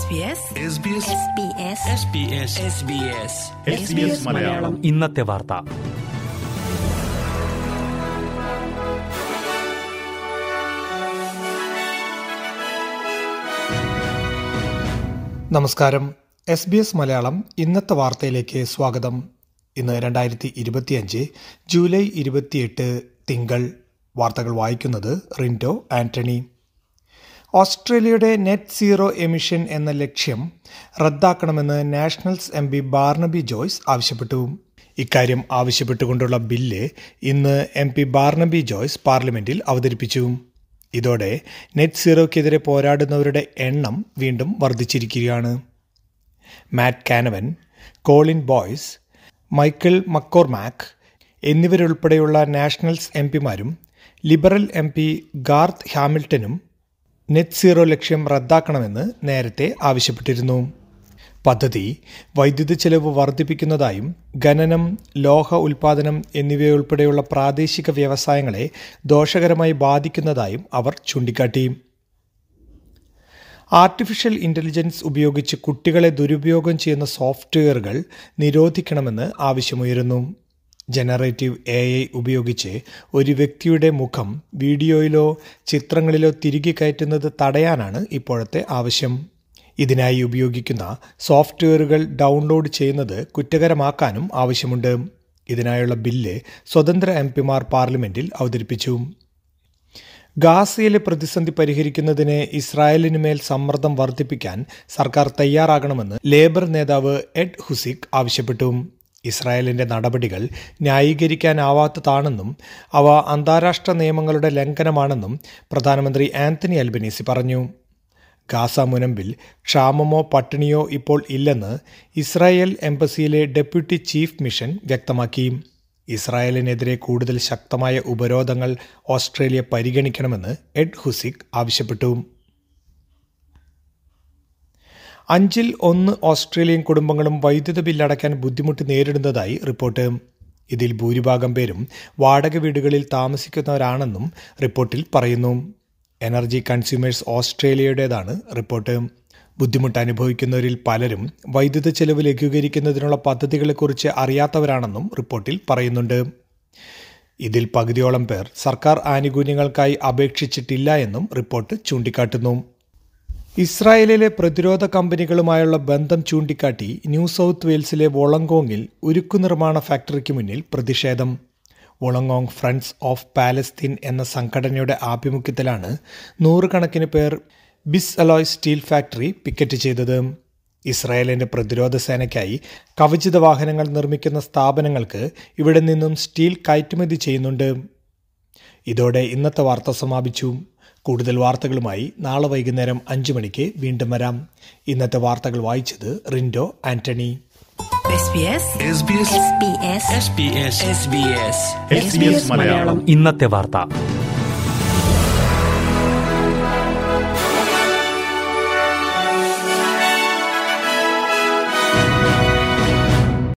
മലയാളം ഇന്നത്തെ വാർത്ത നമസ്കാരം എസ് ബി എസ് മലയാളം ഇന്നത്തെ വാർത്തയിലേക്ക് സ്വാഗതം ഇന്ന് രണ്ടായിരത്തി ഇരുപത്തിയഞ്ച് ജൂലൈ ഇരുപത്തിയെട്ട് തിങ്കൾ വാർത്തകൾ വായിക്കുന്നത് റിൻറ്റോ ആന്റണി ഓസ്ട്രേലിയയുടെ നെറ്റ് സീറോ എമിഷൻ എന്ന ലക്ഷ്യം റദ്ദാക്കണമെന്ന് Nationals M P Barnaby Joyce ആവശ്യപ്പെട്ടു ഇക്കാര്യം ആവശ്യപ്പെട്ടുകൊണ്ടുള്ള ബില്ല് ഇന്ന് എം പി ബാർണബി ജോയ്സ് പാർലമെന്റിൽ അവതരിപ്പിച്ചു ഇതോടെ നെറ്റ് സീറോയ്ക്കെതിരെ പോരാടുന്നവരുടെ എണ്ണം വീണ്ടും വർദ്ധിച്ചിരിക്കുകയാണ് Matt Canavan Colin Boyce Michael McCormack എന്നിവരുൾപ്പെടെയുള്ള നാഷണൽസ് എം പിമാരും ലിബറൽ എം പി ഗാർത്ത് ഹാമിൽട്ടനും നെറ്റ് സീറോ ലക്ഷ്യം റദ്ദാക്കണമെന്ന് നേരത്തെ ആവശ്യപ്പെട്ടിരുന്നു പദ്ധതി വൈദ്യുതി ചെലവ് വർദ്ധിപ്പിക്കുന്നതായും ഖനനം ലോഹ ഉൽപാദനം എന്നിവയുൾപ്പെടെയുള്ള പ്രാദേശിക വ്യവസായങ്ങളെ ദോഷകരമായി ബാധിക്കുന്നതായും അവർ ചൂണ്ടിക്കാട്ടി ആർട്ടിഫിഷ്യൽ ഇന്റലിജൻസ് ഉപയോഗിച്ച് കുട്ടികളെ ദുരുപയോഗം ചെയ്യുന്ന സോഫ്റ്റ്വെയറുകൾ നിരോധിക്കണമെന്ന് ആവശ്യമുയരുന്നു ജനറേറ്റീവ് എ ഐ ഉപയോഗിച്ച് ഒരു വ്യക്തിയുടെ മുഖം വീഡിയോയിലോ ചിത്രങ്ങളിലോ തിരികെ കയറ്റുന്നത് തടയാനാണ് ഇപ്പോഴത്തെ ആവശ്യം ഇതിനായി ഉപയോഗിക്കുന്ന സോഫ്റ്റ്വെയറുകൾ ഡൗൺലോഡ് ചെയ്യുന്നത് കുറ്റകരമാക്കാനും ആവശ്യമുണ്ട് ഇതിനായുള്ള ബില്ല് സ്വതന്ത്ര എം പിമാർ പാർലമെന്റിൽ അവതരിപ്പിച്ചു ഗാസയിലെ പ്രതിസന്ധി പരിഹരിക്കുന്നതിന് ഇസ്രായേലിന് മേൽ സമ്മർദ്ദം വർദ്ധിപ്പിക്കാൻ സർക്കാർ തയ്യാറാകണമെന്ന് ലേബർ നേതാവ് എഡ് ഹുസിക് ആവശ്യപ്പെട്ടു ഇസ്രായേലിന്റെ നടപടികൾ ന്യായീകരിക്കാനാവാത്തതാണെന്നും അവ അന്താരാഷ്ട്ര നിയമങ്ങളുടെ ലംഘനമാണെന്നും പ്രധാനമന്ത്രി ആന്റണി അൽബനീസി പറഞ്ഞു ഗാസ മുനമ്പിൽ ക്ഷാമമോ പട്ടിണിയോ ഇപ്പോൾ ഇല്ലെന്ന് ഇസ്രായേൽ എംബസിയിലെ ഡെപ്യൂട്ടി ചീഫ് മിഷൻ വ്യക്തമാക്കി ഇസ്രായേലിനെതിരെ കൂടുതൽ ശക്തമായ ഉപരോധങ്ങൾ ഓസ്ട്രേലിയ പരിഗണിക്കണമെന്ന് എഡ് ഹുസിക് ആവശ്യപ്പെട്ടു അഞ്ചിൽ ഒന്ന് ഓസ്ട്രേലിയൻ കുടുംബങ്ങളും വൈദ്യുത ബില്ലടയ്ക്കാൻ ബുദ്ധിമുട്ട് നേരിടുന്നതായി റിപ്പോർട്ട് ഇതിൽ ഭൂരിഭാഗം പേരും വാടക വീടുകളിൽ താമസിക്കുന്നവരാണെന്നും റിപ്പോർട്ടിൽ പറയുന്നു എനർജി കൺസ്യൂമേഴ്സ് ഓസ്ട്രേലിയയുടേതാണ് റിപ്പോർട്ട് ബുദ്ധിമുട്ട് അനുഭവിക്കുന്നവരിൽ പലരും വൈദ്യുത ചെലവ് ലഘൂകരിക്കുന്നതിനുള്ള പദ്ധതികളെക്കുറിച്ച് അറിയാത്തവരാണെന്നും റിപ്പോർട്ടിൽ പറയുന്നുണ്ട് ഇതിൽ പകുതിയോളം പേർ സർക്കാർ ആനുകൂല്യങ്ങൾക്കായി അപേക്ഷിച്ചിട്ടില്ല എന്നും റിപ്പോർട്ട് ചൂണ്ടിക്കാട്ടുന്നു ഇസ്രായേലിലെ പ്രതിരോധ കമ്പനികളുമായുള്ള ബന്ധം ചൂണ്ടിക്കാട്ടി ന്യൂ സൗത്ത് വെയിൽസിലെ വോളങ്കോങ്ങിൽ ഉരുക്കു നിർമ്മാണ ഫാക്ടറിക്ക് മുന്നിൽ പ്രതിഷേധം വോളങ്കോങ് ഫ്രണ്ട്സ് ഓഫ് പാലസ്തീൻ എന്ന സംഘടനയുടെ ആഭിമുഖ്യത്തിലാണ് നൂറുകണക്കിന് പേർ Bisalloy steel factory picket ചെയ്തത് ഇസ്രായേലിന്റെ പ്രതിരോധ സേനയ്ക്കായി കവചിത വാഹനങ്ങൾ നിർമ്മിക്കുന്ന സ്ഥാപനങ്ങൾക്ക് ഇവിടെ നിന്നും സ്റ്റീൽ കയറ്റുമതി ചെയ്യുന്നുണ്ട് ഇതോടെ ഇന്നത്തെ വാർത്ത സമാപിച്ചു കൂടുതൽ വാർത്തകളുമായി നാളെ വൈകുന്നേരം അഞ്ചു മണിക്ക് വീണ്ടും വരാം ഇന്നത്തെ വാർത്തകൾ വായിച്ചത് റിൻഡോ ആന്റണി മലയാളം ഇന്നത്തെ വാർത്ത